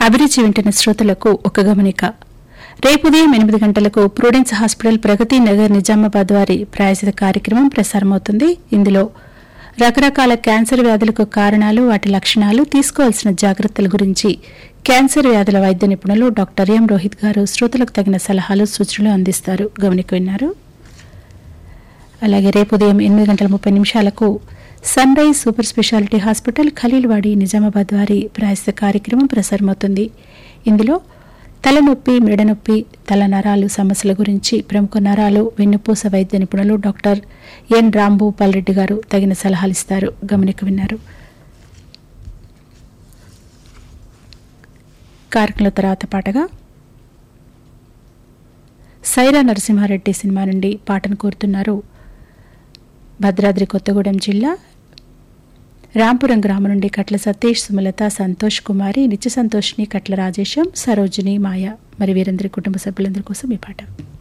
అభిరుచి వింటున్న శ్రోతలకు ఒక గమనిక రేపు ఉదయం ఎనిమిది గంటలకు ప్రూడెన్స్ హాస్పిటల్ ప్రగతి నగర్ నిజామాబాద్ వారి ప్రాయసిత కార్యక్రమం ప్రసారమవుతుంది ఇందులో రకరకాల క్యాన్సర్ వ్యాధులకు కారణాలు వాటి లక్షణాలు తీసుకోవాల్సిన జాగ్రత్తల గురించి క్యాన్సర్ వ్యాధుల వైద్య నిపుణులు డాక్టర్ ఎం రోహిత్ గారు శ్రోతలకు తగిన సలహాలు సూచనలు అందిస్తారు గమనిక విన్నారు అలాగే రేపు ఉదయం ఎనిమిది గంటల ముప్పై నిమిషాలకు sunrise super speciality hospital Khaleelwadi Nizamabad వారి ప్రాయస్త కార్యక్రమం ప్రసారమవుతుంది ఇందులో తలనొప్పి మెడనొప్పి తల నరాలు సమస్యల గురించి ప్రముఖ నరాలు వెన్నుపూస వైద్య నిపుణులు డాక్టర్ ఎన్ రాంభూపాల్ రెడ్డి గారు తగిన సలహాలు ఇస్తారు గమనిక విన్నారు కార్యక్రమం తర్వాత పాటగా సైరా నరసింహారెడ్డి సినిమా నుండి పాటను కోరుతున్నారు భద్రాద్రి కొత్తగూడెం జిల్లా రాంపురం గ్రామం నుండి కట్ల సతీష్ సుమలత సంతోష్ కుమారి నిత్య సంతోష్ని కట్ల రాజేశం సరోజిని మాయ మరి వీరందరి కుటుంబ సభ్యులందరి కోసం ఈ పాట